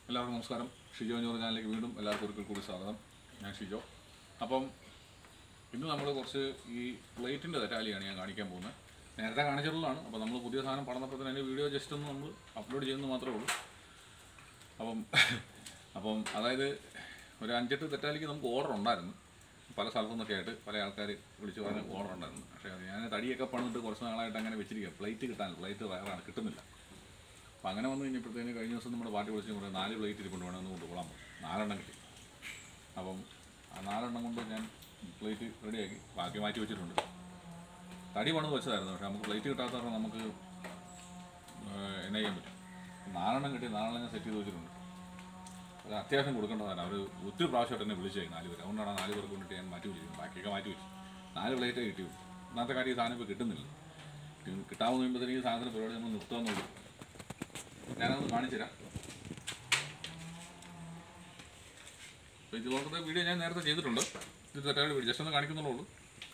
എല്ലാവർക്കും നമസ്കാരം ഷിജോ ന്യൂറ് ചാനലിലേക്ക് വീണ്ടും എല്ലാവർക്കും ഒരിക്കൽ കൂടി സ്വാഗതം ഞാൻ ഷിജോ അപ്പം ഇന്ന് നമ്മൾ കുറച്ച് ഈ പ്ലേറ്റിൻ്റെ തെറ്റാലിയാണ് ഞാൻ കാണിക്കാൻ പോകുന്നത് നേരത്തെ കാണിച്ചിട്ടുള്ളതാണ് അപ്പോൾ നമ്മൾ പുതിയ സാധനം പടന്നപ്പോൾ തന്നെ അതിൻ്റെ വീഡിയോ ജസ്റ്റ് ഒന്ന് നമ്മൾ അപ്ലോഡ് ചെയ്യുന്നത് മാത്രമേ ഉള്ളൂ അപ്പം അപ്പം അതായത് ഒരു അഞ്ചെട്ട് തെറ്റാലിക്ക് നമുക്ക് ഓർഡർ ഉണ്ടായിരുന്നു പല സ്ഥലത്തു നിന്നൊക്കെ ആയിട്ട് പല ആൾക്കാർ വിളിച്ച് പറഞ്ഞ ഓർഡർ ഉണ്ടായിരുന്നു പക്ഷേ അത് ഞാൻ തടിയൊക്കെ പണിതിട്ട് കുറച്ച് നാളായിട്ട് അങ്ങനെ വെച്ചിരിക്കുക പ്ലേറ്റ് കിട്ടാനില്ല പ്ലേറ്റ് വേറെ കിട്ടുന്നില്ല അപ്പോൾ അങ്ങനെ വന്നു കഴിഞ്ഞപ്പോഴത്തേന് കഴിഞ്ഞ ദിവസം നമ്മുടെ പാർട്ടി വിളിച്ചു കൂടെ നാല് പ്ലേറ്റ് ഇരിക്കൊണ്ട് വേണമെന്ന് കൊണ്ടുപോകാൻ പറഞ്ഞു നാലെണ്ണം കിട്ടി അപ്പം ആ നാലെണ്ണം കൊണ്ട് ഞാൻ പ്ലേറ്റ് റെഡിയാക്കി ബാക്കി മാറ്റി വെച്ചിട്ടുണ്ട് തടി പണിത് വെച്ചതായിരുന്നു പക്ഷേ നമുക്ക് പ്ലേറ്റ് കിട്ടാത്ത കാരണം നമുക്ക് ഏഹ്, എന്നാ ചെയ്യാൻ പറ്റും നാലെണ്ണം കിട്ടി നാലെണ്ണം ഞാൻ സെറ്റ് ചെയ്ത് വെച്ചിട്ടുണ്ട് അത് അത്യാവശ്യം കൊടുക്കേണ്ടതാണ് അവർ ഒത്തിരി പ്രാവശ്യമായിട്ട് എന്നെ വിളിച്ചേ നാല് പേര് അതുകൊണ്ടാണ് ആ നാല് പേർക്ക് കൊണ്ടിട്ട് ഞാൻ മാറ്റി വെച്ചിരിക്കുന്നത് ബാക്കിയൊക്കെ മാറ്റി വെച്ചു നാല് പ്ലേറ്റേ കിട്ടിയുള്ളൂ ഇന്നത്തെ കാര്യം ഈ സാധനം ഇപ്പോൾ കിട്ടുന്നില്ല ഇത് കിട്ടാമെന്ന് കഴിയുമ്പോഴത്തേക്ക് ഈ സാധനത്തിന് പരിപാടി നമ്മൾ നിർത്താമെന്നുള്ളൂ ഞാനതൊന്ന് കാണിച്ചുതരാം അപ്പോൾ ഇതുപോലത്തെ വീഡിയോ ഞാൻ നേരത്തെ ചെയ്തിട്ടുണ്ട് ഇത് തെറ്റാലി വീഡിയോ ജസ്റ്റ് ഒന്ന് കാണിക്കുന്നുള്ളൂ ഉള്ളൂ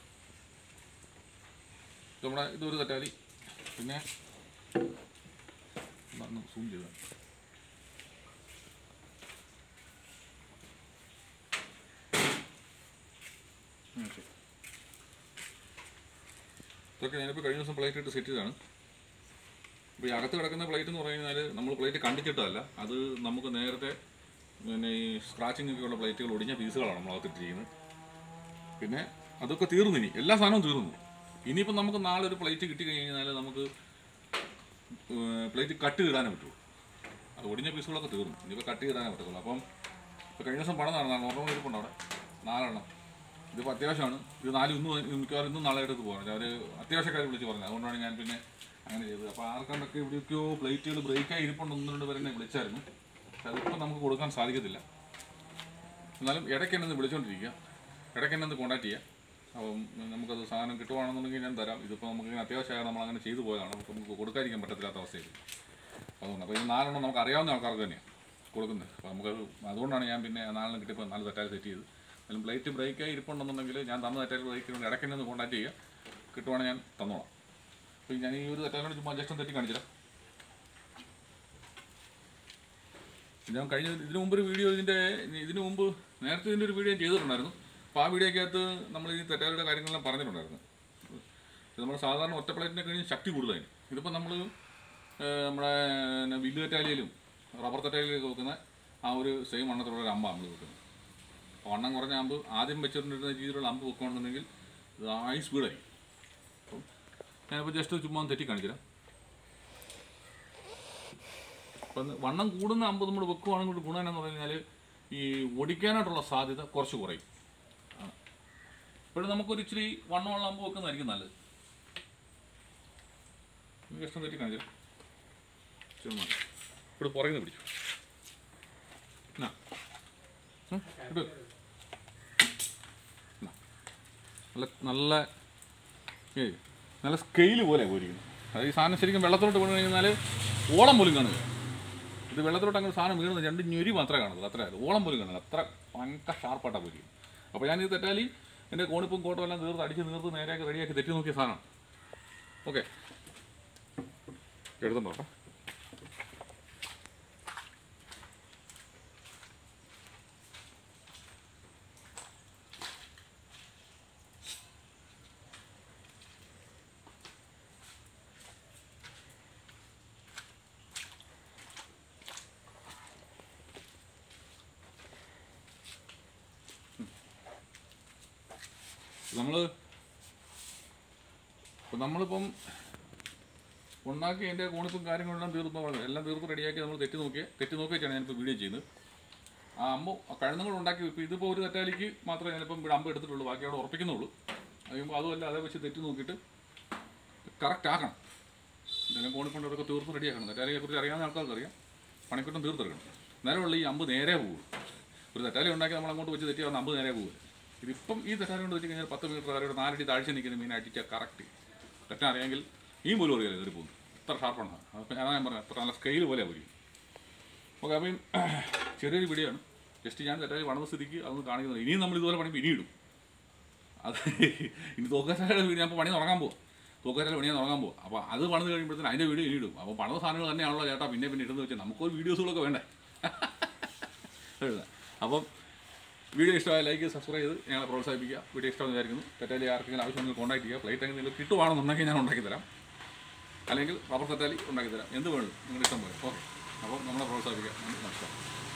ഇത് നമ്മുടെ ഇതൊരു തെറ്റാലി പിന്നെ ഒന്ന് സൂം ചെയ്താൽ ഓക്കെ ഇതൊക്കെ ഞാനിപ്പോൾ കഴിഞ്ഞ ദിവസം പ്ലേറ്റ് ഇട്ട് സെറ്റ് ചെയ്തതാണ് ഇപ്പോൾ ഈ അകത്ത് കിടക്കുന്ന പ്ലേറ്റ് എന്ന് പറഞ്ഞു കഴിഞ്ഞാൽ നമ്മൾ പ്ലേറ്റ് കണ്ടിച്ചിട്ടല്ല അത് നമുക്ക് നേരത്തെ പിന്നെ ഈ സ്ക്രാച്ചിങ് ഒക്കെ ഉള്ള പ്ലേറ്റുകൾ ഒടിഞ്ഞ പീസുകളാണ് നമ്മൾ അകത്തിട്ടിരിക്കുന്നത് പിന്നെ അതൊക്കെ തീർന്നു ഇനി എല്ലാ സാധനവും തീർന്നു ഇനിയിപ്പോൾ നമുക്ക് നാളെ ഒരു പ്ലേറ്റ് കിട്ടി കഴിഞ്ഞാൽ നമുക്ക് പ്ലേറ്റ് കട്ട് ഇടാനേ പറ്റുള്ളൂ അത് ഒടിഞ്ഞ പീസുകളൊക്കെ തീർന്നു ഇനിയിപ്പോൾ കട്ട് ഇടാനേ പറ്റത്തുള്ളൂ അപ്പം ഇപ്പോൾ കഴിഞ്ഞ ദിവസം പണം നടന്നാണ് ഓർമ്മ ഇരിപ്പുണ്ട് അവിടെ നാലെണ്ണം ഇതിപ്പോൾ അത്യാവശ്യമാണ് ഇത് നാല് ഇന്ന് മിക്കവാറും ഇന്നും നാളെ എടുത്ത് പോകാൻ അവർ അത്യാവശ്യക്കാർ വിളിച്ച് പറഞ്ഞത് അതുകൊണ്ടാണ് ഞാൻ പിന്നെ അങ്ങനെ ചെയ്തത് അപ്പോൾ ആർക്കാണ്ടൊക്കെ എവിടെയൊക്കെയോ പ്ലേറ്റുകൾ ബ്രേക്കായി ഇരിപ്പുണ്ട് ഒന്ന് രണ്ട് പേരെ എന്നെ വിളിച്ചായിരുന്നു പക്ഷെ അതിപ്പോൾ നമുക്ക് കൊടുക്കാൻ സാധിക്കത്തില്ല എന്നാലും ഇടയ്ക്ക് എന്നെ ഒന്ന് വിളിച്ചുകൊണ്ടിരിക്കുക ഇടയ്ക്ക് എന്നെ ഒന്ന് കോൺടാക്ട് ചെയ്യുക അപ്പം നമുക്കത് സാധനം കിട്ടുവാണെന്നുണ്ടെങ്കിൽ ഞാൻ തരാം ഇതിപ്പോൾ നമുക്ക് ഇങ്ങനെ അത്യാവശ്യമായി നമ്മൾ അങ്ങനെ ചെയ്തു പോയതാണ് നമുക്ക് നമുക്ക് കൊടുക്കാതിരിക്കാൻ പറ്റത്തില്ലാത്ത അവസ്ഥയിൽ അതുകൊണ്ട് അപ്പോൾ ഈ നാലെണ്ണം നമുക്ക് അറിയാവുന്ന ആൾക്കാർക്ക് തന്നെയാണ് കൊടുക്കുന്നത് അപ്പോൾ നമുക്കത് അതുകൊണ്ടാണ് ഞാൻ പിന്നെ നാലെണ്ണം കിട്ടിയപ്പോൾ നാല് തെറ്റാൽ സെറ്റ് ചെയ്ത് അതിലും പ്ലേറ്റ് ബ്രേക്കായി ഇരിപ്പുണ്ടെന്നുണ്ടെങ്കിൽ ഞാൻ തന്ന തെറ്റാൽ ബ്രേക്കിന് ഇടയ്ക്ക് എന്നെ ഒന്ന് കോൺടാക്ട് ചെയ്യുക കിട്ടുവാണെങ്കിൽ ഞാൻ തന്നോളാം അപ്പോൾ ഞാൻ ഈ ഒരു തെറ്റാലോട് ചുമ്മാ ജസ്റ്റ് ഒന്ന് തെറ്റി കാണിച്ചുതരാം ഞാൻ കഴിഞ്ഞ ഇതിനു മുമ്പ് ഒരു വീഡിയോ ഇതിൻ്റെ ഇതിനു മുമ്പ് നേരത്തെ ഇതിൻ്റെ ഒരു വീഡിയോ ഞാൻ ചെയ്തിട്ടുണ്ടായിരുന്നു അപ്പോൾ ആ വീഡിയോക്കകത്ത് നമ്മൾ ഈ തെറ്റാലിയുടെ കാര്യങ്ങളെല്ലാം പറഞ്ഞിട്ടുണ്ടായിരുന്നു ഇത് നമ്മുടെ സാധാരണ ഒറ്റ പ്ലേറ്റിനെ കഴിഞ്ഞ് ശക്തി കൂടുതലായി ഇതിപ്പോൾ നമ്മൾ നമ്മുടെ പിന്നെ വില്ല് തെറ്റാലിയിലും റബ്ബർ തെറ്റാലിയിലൊക്കെ വെക്കുന്ന ആ ഒരു സെയിം വണ്ണത്തിലുള്ള ഒരു അമ്പാണ് നമ്മൾ വെക്കുന്നത് അപ്പോൾ വണ്ണം കുറഞ്ഞ അമ്പ് ആദ്യം വെച്ചിട്ടുണ്ടിരുന്ന രീതിയിലുള്ള അമ്പ് വെക്കുകയാണെന്നുണ്ടെങ്കിൽ ഇത് ആയി സ്പീഡായി അപ്പം ഞാനിപ്പോൾ ജസ്റ്റ് ചുമ്മാ ഒന്ന് തെറ്റി കാണിച്ചുതരാം അപ്പം വണ്ണം കൂടുന്ന അമ്പ് നമ്മൾ വെക്കുവാണെങ്കിൽ ഗുണം എന്ന് പറഞ്ഞു കഴിഞ്ഞാൽ ഈ ഒടിക്കാനായിട്ടുള്ള സാധ്യത കുറച്ച് കുറയും ഇപ്പോഴും നമുക്കൊരു ഇച്ചിരി വണ്ണമുള്ള അമ്പ് വെക്കുന്നതായിരിക്കും നല്ലത് ജസ്റ്റ് ഒന്ന് തെറ്റി കാണിച്ചു ചുമ്മാ ഇവിടെ പുറകിൽ പിടിച്ചു എന്നാ ഉം, ഇട്. എന്നാ. നല്ല നല്ല ഏയ് നല്ല സ്കെയിൽ പോലെ പോയിരിക്കുന്നു അത് ഈ സാധനം ശരിക്കും വെള്ളത്തിലോട്ട് വീണ് കഴിഞ്ഞാൽ ഓളം പോലും കാണുക ഇത് വെള്ളത്തിലോട്ട് അങ്ങനെ സാധനം വീണത് രണ്ട് ഞൊരി മാത്രമേ കാണുള്ളൂ അത്ര ഓളം പോലും കാണില്ല അത്ര ഭയങ്കര ഷാർപ്പായിട്ടാണ് പോയിരിക്കും അപ്പോൾ ഞാൻ ഇത് തെറ്റാലി എൻ്റെ കോണിപ്പും കോട്ടും എല്ലാം തീർത്ത് അടിച്ച് തീർത്ത് നേരെയാക്കി റെഡിയാക്കി തെറ്റി നോക്കിയ സാധനം ഓക്കെ എടുത്തുണ്ടോ കേട്ടോ നമ്മൾ ഇപ്പം നമ്മളിപ്പം ഉണ്ടാക്കി എൻ്റെ കോണിപ്പും കാര്യങ്ങളെല്ലാം തീർന്നു എല്ലാം തീർത്ത് റെഡിയാക്കി നമ്മൾ തെറ്റി നോക്കിയ തെറ്റി നോക്കി വെച്ചാണ് ഞാനിപ്പോൾ വീഡിയോ ചെയ്യുന്നത് ആ അമ്മ കഴുന്നങ്ങൾ ഉണ്ടാക്കി ഇപ്പോൾ ഇതിപ്പോൾ ഒരു തെറ്റാലിക്ക് മാത്രമേ ഞാനിപ്പം ഇവിടെ അമ്പ് എടുത്തിട്ടുള്ളൂ ബാക്കി അവിടെ ഉറപ്പിക്കുന്നുള്ളൂ കഴിയുമ്പോൾ അതുമല്ല അതേ വെച്ച് തെറ്റി നോക്കിയിട്ട് കറക്റ്റ് ആക്കണം ഇതെല്ലാം കോണിക്കൊണ്ടൊക്കെ തീർത്ത് റെഡിയാക്കണം തെറ്റാലിയെ കുറിച്ച് അറിയാവുന്ന ആൾക്കാർക്ക് അറിയാം പണിക്കുട്ടം തീർത്തെടുക്കണം നേരമുള്ള ഈ അമ്പ് നേരെ പോകും ഒരു തെറ്റാലി ഉണ്ടാക്കി നമ്മൾ അങ്ങോട്ട് വെച്ച് തെറ്റി വന്ന അമ്പ് നേരെ പോകും ഇതിപ്പം ഈ തെറ്റാലി കൊണ്ട് വെച്ച് കഴിഞ്ഞാൽ പത്ത് മീറ്റർ വരെ നാലടി താഴ്ച നിൽക്കുന്ന മീൻ അടിച്ചാൽ കറക്റ്റ് തെറ്റാൻ അറിയാമെങ്കിൽ ഈ പോലും അറിയാലോ കയറി പോകുന്നു ഇത്ര ഷാർപ്പാണ് അപ്പം ഞാൻ പറഞ്ഞത് അത്ര നല്ല സ്കെയിൽ പോലെ പോയി ഓക്കെ അപ്പം ചെറിയൊരു വീഡിയോ ആണ് ജസ്റ്റ് ഞാൻ തെറ്റാലി വളർന്ന സ്ഥിതിക്ക് അതൊന്ന് കാണിക്കുന്നത് ഇനിയും നമ്മൾ ഇതുപോലെ പണിയുമ്പോൾ ഇനി ഇടും അത് ഇനി തോക്കാശാലയുടെ വീട് ഞാൻ ഇപ്പോൾ പണി തുടങ്ങാൻ പോകും തോക്കാശാല പണിയാൻ തുടങ്ങാൻ പോകും അപ്പോൾ അത് പണിത് കഴിയുമ്പോഴത്തേന് അതിൻ്റെ വീഡിയോ ഇനി ഇടും അപ്പോൾ പണിത സാധനങ്ങൾ തന്നെയാണല്ലോ ചേട്ടാ പിന്നെ പിന്നെ ഇടുന്നത് വെച്ചാൽ നമുക്കൊരു വീഡിയോസുകളൊക്കെ വേണ്ടേ എഴുതാൻ അപ്പം വീഡിയോ ഇഷ്ടമായ ലൈക്ക് സബ്സ്ക്രൈബ് ചെയ്ത് ഞങ്ങളെ പ്രോത്സാഹിപ്പിക്കുക വീഡിയോ ഇഷ്ടമെന്ന് വിചാരിക്കുന്നു തെറ്റാലി ആർക്കെങ്കിലും ആവശ്യമെങ്കിൽ കോൺടാക്ട് ചെയ്യുക പ്ലേറ്റ് എന്തെങ്കിലും കിട്ടുവാണെന്നുണ്ടെങ്കിൽ ഞാൻ ഉണ്ടാക്കി തരാം അല്ലെങ്കിൽ റബ്ബർ തെറ്റാലി ഉണ്ടാക്കി തരാം എന്ത് വേണം നിങ്ങളുടെ ഇഷ്ടം പോലെ ഓക്കെ അപ്പോൾ നമ്മളെ പ്രോത്സാഹിപ്പിക്കുക നന്ദി, നമസ്കാരം